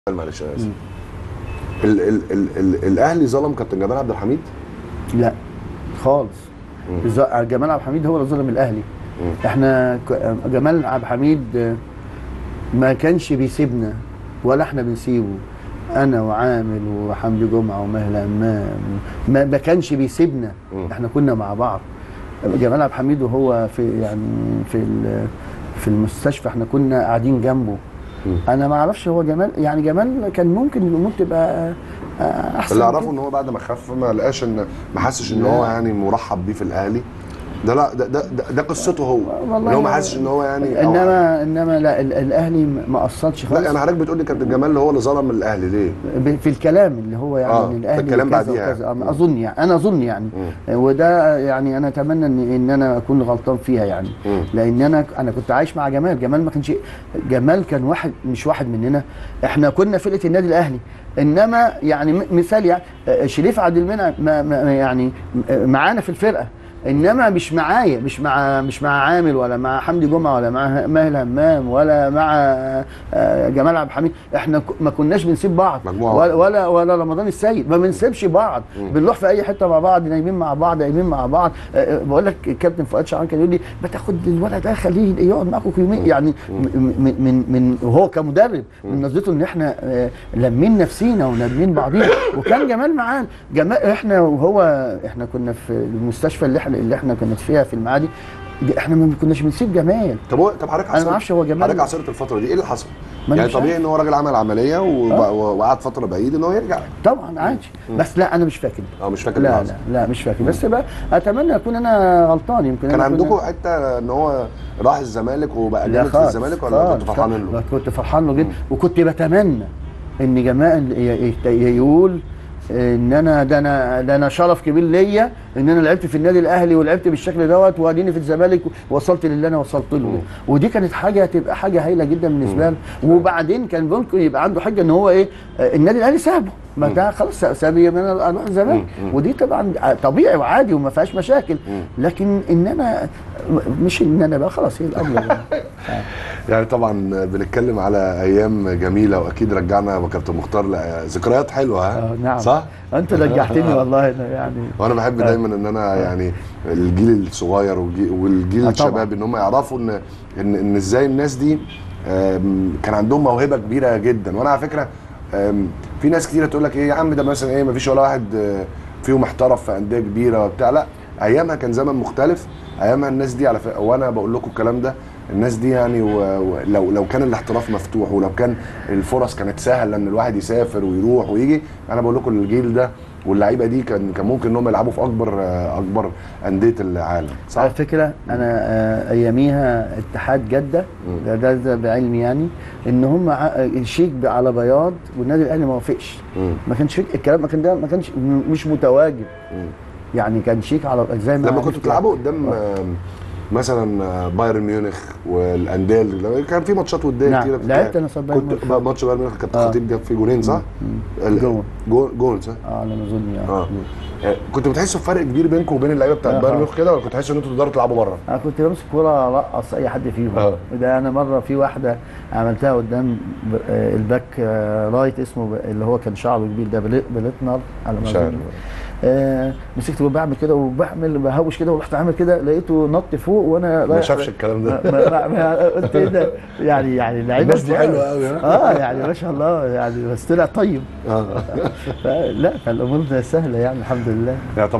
معلش انا اسف ال ال ال ال الاهلي ظلم كابتن جمال عبد الحميد لا خالص الز- جمال عبد الحميد هو اللي ظلم الاهلي مم. احنا ك- جمال عبد الحميد آه، ما كانش بيسيبنا ولا احنا بنسيبه انا وعامل وحمدي جمعه ومهلا امام ما, ما كانش بيسيبنا مم. احنا كنا مع بعض جمال عبد الحميد وهو في يعني في ال- في المستشفى احنا كنا قاعدين جنبه مم. انا ما اعرفش هو جمال يعني جمال كان ممكن الامور تبقى آه، احسن اللي من اعرفه كده. ان هو بعد ما خف ما لقاش ان ما حسش ان لا. هو يعني مرحب بيه في الاهلي ده لا ده ده, ده, ده قصته هو والله ان هو ما حسش ان هو يعني أو- انما انما لا ال- الاهلي ما قصدش خالص لا انا حضرتك بتقول لي كابتن جمال اللي هو اللي ظلم الاهلي ليه؟ ب- في الكلام اللي هو يعني آه، إن في الاهلي الكلام كذا بعديها. وكذا. مم. أم- اظن يعني انا اظن يعني وده يعني انا اتمنى ان ان انا اكون غلطان فيها يعني مم. لان انا انا كنت عايش مع جمال جمال ما كانش جمال كان واحد مش واحد مننا احنا كنا فرقه النادي الاهلي انما يعني م- مثال يعني آه، شريف عبد المنعم ما ما- يعني م- معانا في الفرقه انما مش معايا مش مع مش مع عامل ولا مع حمدي جمعه ولا مع ماهر همام ولا مع آه، جمال عبد الحميد احنا ك- ما كناش بنسيب بعض مجموعة ولا ولا, ولا رمضان السيد ما بنسيبش بعض بنروح في اي حته مع بعض نايمين مع بعض قايمين مع بعض آه، آه، بقول لك الكابتن فؤاد شعران كان يقول لي ما تاخد الولد ده خليه يقعد معاكم يومين يعني م- من من من وهو كمدرب من نظرته ان احنا آه، لمين نفسينا ولمين بعضينا وكان جمال معانا جمال احنا وهو احنا كنا في المستشفى اللي احنا اللي احنا كنا فيها في المعادي ج- احنا ما كناش بنسيب جمال طب هو طب حضرتك أنا ما عاصرت- أعرفش هو جمال- حضرتك عاصرت الفتره دي ايه اللي حصل؟ ما أنا يعني مش طبيعي عارف. ان هو راجل عمل عمليه وب- آه. وقعد فتره بعيد ان هو يرجع طبعا عادي بس لا انا مش فاكر اه مش فاكر اللي لا حصل. لا لا مش فاكر بس بقى اتمنى اكون انا غلطان يمكن كان أنا أكون- عندكم حته ان هو راح الزمالك وبقى لا جامد في خالص الزمالك ولا خالص كنت فرحان خالص. له؟ كنت فرحان له جدا وكنت بتمنى ان جمال ي- ي- يقول ان انا ده انا ده انا شرف كبير ليا ان انا لعبت في النادي الاهلي ولعبت بالشكل دوت واديني في الزمالك وصلت للي انا وصلت له ودي كانت حاجه تبقى حاجه هايله جدا بالنسبه له وبعدين كان ممكن يبقى عنده حاجه ان هو ايه آه، النادي الاهلي سابه ما ده خلاص ساب انا اروح الزمالك ودي طبعا طبيعي وعادي وما فيهاش مشاكل لكن ان انا مش ان انا بقى خلاص هي الامر يعني. يعني طبعا بنتكلم على ايام جميله واكيد رجعنا يا كابتن مختار ذكريات حلوه ها آه، نعم صح انت رجعتني والله أنا يعني وانا بحب دايما ان انا يعني الجيل الصغير والجي- والجيل آه، طبعاً. الشباب ان هم يعرفوا ان ان, إن ازاي الناس دي آم، كان عندهم موهبه كبيره جدا وانا على فكره آم، في ناس كتيره تقول لك ايه يا عم ده مثلا ايه ما فيش ولا واحد آه، فيهم احترف في انديه كبيره وبتاع لا ايامها كان زمن مختلف ايامها الناس دي على فكره وانا بقول لكم الكلام ده الناس دي يعني و- ولو لو كان الاحتراف مفتوح ولو كان الفرص كانت سهله ان الواحد يسافر ويروح ويجي انا بقول لكم الجيل ده واللعيبه دي كان كان ممكن انهم يلعبوا في اكبر آه، اكبر انديه العالم صح؟ على فكره انا آه، اياميها اتحاد جده ده, ده, ده بعلمي يعني ان هم ع- شيك على بياض والنادي الاهلي ما وافقش مم. ما كانش فيك الكلام ما كان ده ما كانش م- مش متواجد مم. يعني كان شيك على زي ما لما عرفت كنتوا بتلعبوا قدام آم، مثلا آه، بايرن ميونخ والانديه اللي- كان في ماتشات وديه نعم، كتير كنت- لعبت أنا قصاد بايرن كنت ميونخ. بقى ماتش بايرن ميونخ كابتن آه. خطيب جاب فيه جولين صح؟ ال- جون. جول جول صح؟ اه على ما اظن يعني اه آه، كنتوا بتحسوا بفرق كبير بينكم وبين اللعيبه بتاعت آه. بايرن ميونخ كده ولا كنتوا تحسوا ان انتوا تقدروا تلعبوا بره؟ انا كنت بمسك كوره ارقص اي حد فيهم آه. ده انا مره في واحده عملتها قدام ب- آه، الباك آه، رايت اسمه ب- اللي هو كان شعره كبير ده بل- بلتنر على ما مش عارف. اظن آه مسكت وبعمل كده وبعمل بهوش كده ورحت عامل كده لقيته نط فوق وانا ما رايح- شافش الكلام ده. ما- ما- ما- قلت ايه ده يعني يعني لعيب الناس دي حلوة أوي، ها؟ اه يعني ما شاء الله يعني بس طلع طيب اه لا فالامور سهله يعني الحمد لله يعني